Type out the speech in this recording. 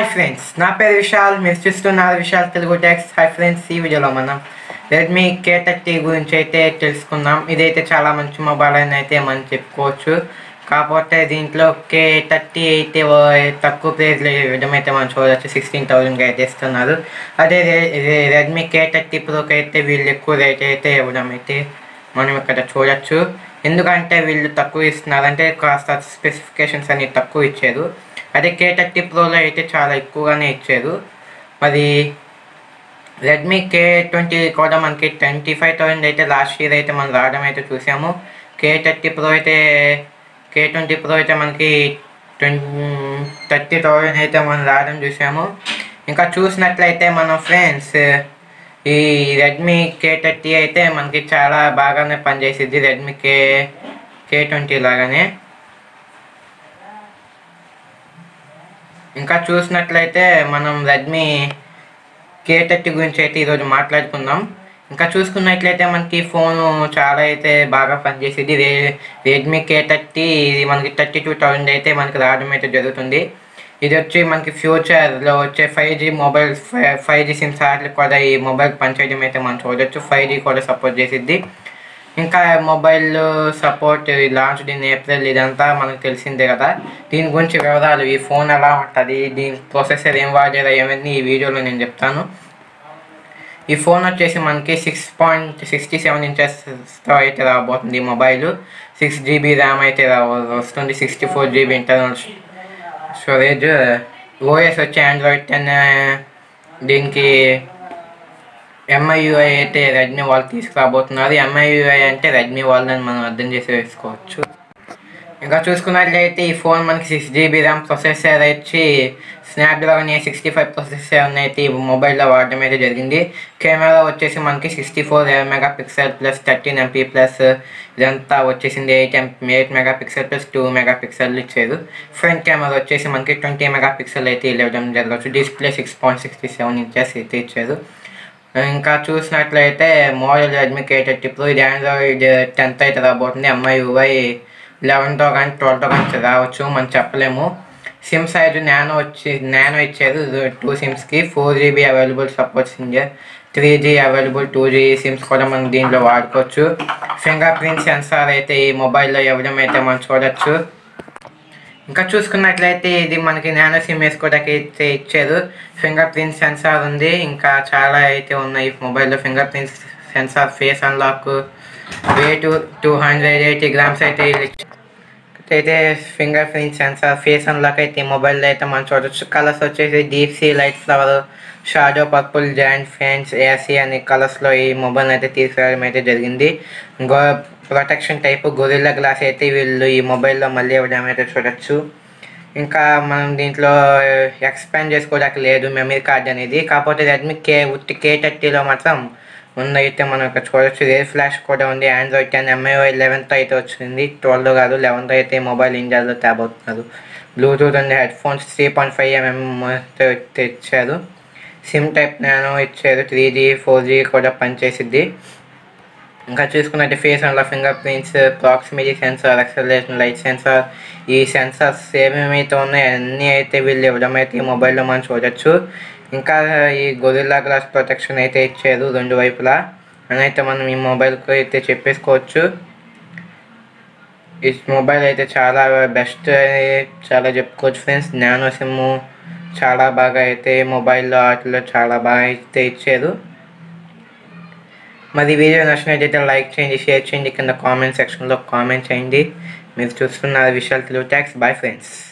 Hi friends నా పేరు విశాల్ మీరు చూస్తున్నారు Vishal Telugu techs hi friends ఈ వీడియోలో మనం రెడ్మీ కే థర్టీ గురించి అయితే తెలుసుకుందాం ఇదైతే చాలా మంచి మొబైల్ అని అయితే మనం చెప్పుకోవచ్చు కాకపోతే దీంట్లో కే థర్టీ అయితే ఓ- తక్కువ ప్రైస్లో ఇవ్వడం అయితే మనం చూడవచ్చు సిక్స్టీన్ థౌజండ్కి అయితే ఇస్తున్నారు అదే రెడ్మీ కే థర్టీ ప్రోకి అయితే వీళ్ళు ఎక్కువ రేట్ అయితే ఇవ్వడం అయితే మనం ఇక్కడ చూడొచ్చు ఎందుకంటే వీళ్ళు తక్కువ ఇస్తున్నారు అంటే కాస్త స్పెసిఫికేషన్స్ అన్ని తక్కువ ఇచ్చారు అదే కే థర్టీ ప్రోలో అయితే చాలా ఎక్కువగానే ఇచ్చారు మరి రెడ్మీ కే ట్వంటీ కూడా మనకి ట్వంటీ ఫైవ్ థౌసండ్ అయితే లాస్ట్ ఇయర్ అయితే మనం రావడం అయితే చూసాము కే థర్టీ ప్రో అయితే కే ట్వంటీ ప్రో అయితే మనకి ట్వంటీ థర్టీ థౌసండ్ అయితే మనం రావడం చూసాము ఇంకా చూసినట్లయితే మనం ఫ్రెండ్స్ ఈ రెడ్మీ కే థర్టీ అయితే మనకి చాలా బాగానే పనిచేసిద్ది రెడ్మీ కే కే ట్వంటీ లాగానే ఇంకా చూసినట్లయితే మనం రెడ్మీ కే థర్టీ గురించి అయితే ఈరోజు మాట్లాడుకుందాం ఇంకా చూసుకున్నట్లయితే మనకి ఫోన్ చాలా అయితే బాగా పనిచేసేది రే రెడ్మీ కే థర్టీ ఇది మనకి థర్టీ టూ థౌజండ్ అయితే మనకి రావడం అయితే జరుగుతుంది ఇది వచ్చి మనకి ఫ్యూచర్లో వచ్చే five G mobile five G SIM సార్లు కూడా ఈ మొబైల్ పనిచేయడం అయితే మనం చూడొచ్చు ఫైవ్ జీ కూడా సపోర్ట్ చేసిద్ది ఇంకా mobile support launch in April ఇదంతా మనకు తెలిసిందే కదా దీని గురించి వివరాలు ఈ ఫోన్ ఎలా ఉంటుంది దీని ప్రాసెసర్ ఏం వాడారో ఏమన్నీ ఈ వీడియోలో నేను చెప్తాను ఈ ఫోన్ వచ్చేసి మనకి సిక్స్ పాయింట్ సిక్స్టీ సెవెన్ ఇంచెస్తో అయితే రాబోతుంది ఈ మొబైల్ సిక్స్ జీబీ ర్యామ్ అయితే రా వస్తుంది sixty four GB internal storage OS వచ్చి ఆండ్రాయిడ్ టెన్ దీనికి ఎంఐయుఐ అయితే రెడ్మీ వాళ్ళు తీసుకురాబోతున్నారు ఎంఐయుఐ అంటే రెడ్మీ వాళ్ళని మనం అర్థం చేసి వేసుకోవచ్చు ఇంకా చూసుకున్నట్లయితే ఈ ఫోన్ మనకి సిక్స్ జీబీ ర్యామ్ ప్రొసెసర్ వచ్చి Snapdragon A sixty five processor అయితే ఈ మొబైల్లో వాడడం అయితే జరిగింది కెమెరా వచ్చేసి మనకి sixty four megapixel plus thirteen MP plus ఇదంతా వచ్చేసింది eight M eight megapixel plus two megapixel ఇచ్చారు ఫ్రంట్ కెమెరా వచ్చేసి మనకి ట్వంటీ మెగా పిక్సెల్ అయితే ఇవ్వడం జరగచ్చు display six point sixty seven inches అయితే ఇచ్చారు ఇంకా చూసినట్లయితే model Redmi K thirty Pro ఇది ఆండ్రాయిడ్ టెన్త్ అయితే రాబోతుంది ఎంఐ యూఐ లెవెన్తో కానీ ట్వెల్వ్తో కానీ రావచ్చు మనం చెప్పలేము సిమ్ సైజు నానో వచ్చి నానో ఇచ్చారు టూ సిమ్స్కి ఫోర్ జీబీ అవైలబుల్ సపోర్ట్స్ ఇంజర్ three G available two G SIMs కూడా మనం దీంట్లో వాడుకోవచ్చు ఫింగర్ ప్రింట్ సెన్సార్ అయితే ఈ మొబైల్లో ఇవ్వడం అయితే మనం చూడొచ్చు ఇంకా చూసుకున్నట్లయితే ఇది మనకి నానో సిమ్ వేసుకోవడానికి అయితే ఇచ్చారు ఫింగర్ ప్రింట్ సెన్సార్ ఉంది ఇంకా చాలా అయితే ఉన్నాయి ఈ మొబైల్లో fingerprint sensor face unlock weight two hundred eighty grams అయితే వీళ్ళు ఇచ్చారు. అయితే fingerprint sensor face unlock అయితే ఈ మొబైల్లో అయితే మనం చూడొచ్చు కలర్స్ వచ్చేసి deep sea light flower shadow purple joint fans AC అనే కలర్స్లో ఈ మొబైల్ అయితే తీసుకురావడం అయితే జరిగింది go protection type Gorilla Glass అయితే వీళ్ళు ఈ మొబైల్లో మళ్ళీ ఇవ్వడం అయితే చూడొచ్చు ఇంకా మనం దీంట్లో ఎక్స్పాండ్ చేసుకోవడానికి లేదు మెమరీ కార్డ్ అనేది కాకపోతే రెడ్మీ కే ఉట్టి కే థర్టీలో మాత్రం ఉందైతే మనం ఇక్కడ చూడొచ్చు రేర్ ఫ్లాష్ కూడా ఉంది ఆండ్రాయిడ్ టెన్ ఎంఐఓ లెవెన్త్ అయితే వచ్చింది ట్వెల్వ్ కాదు లెవెన్త్ అయితే మొబైల్ ఇండియాలో తేబోతున్నారు Bluetooth and headphones three point five mm ఇచ్చారు సిమ్ టైప్ నానో ఇచ్చారు త్రీ జీ ఫోర్ జీ కూడా పనిచేసిద్ది ఇంకా చూసుకున్నట్టు face and fingerprints proximity sensor ఎక్సలేషన్ లైట్ సెన్సార్ ఈ సెన్సార్స్ ఏమేమైతే ఉన్నాయో అన్నీ అయితే వీళ్ళు ఇవ్వడం అయితే ఈ మొబైల్లో మనం చూడొచ్చు ఇంకా ఈ గొరిల్లా గ్లాస్ ప్రొటెక్షన్ అయితే ఇచ్చారు రెండు వైపులా అని అయితే మనం ఈ మొబైల్కి అయితే చెప్పేసుకోవచ్చు ఈ మొబైల్ అయితే చాలా బెస్ట్ చాలా చెప్పుకోవచ్చు ఫ్రెండ్స్ నానో సిమ్ చాలా బాగా అయితే మొబైల్లో వాటిలో చాలా బాగా అయితే ఇచ్చారు మరి వీడియో నచ్చినట్టయితే లైక్ చేయండి షేర్ చేయండి కింద కామెంట్ సెక్షన్లో కామెంట్ చేయండి మీరు చూస్తున్నారు విషయాలు తెలుగు ట్యాక్స్ బాయ్ ఫ్రెండ్స్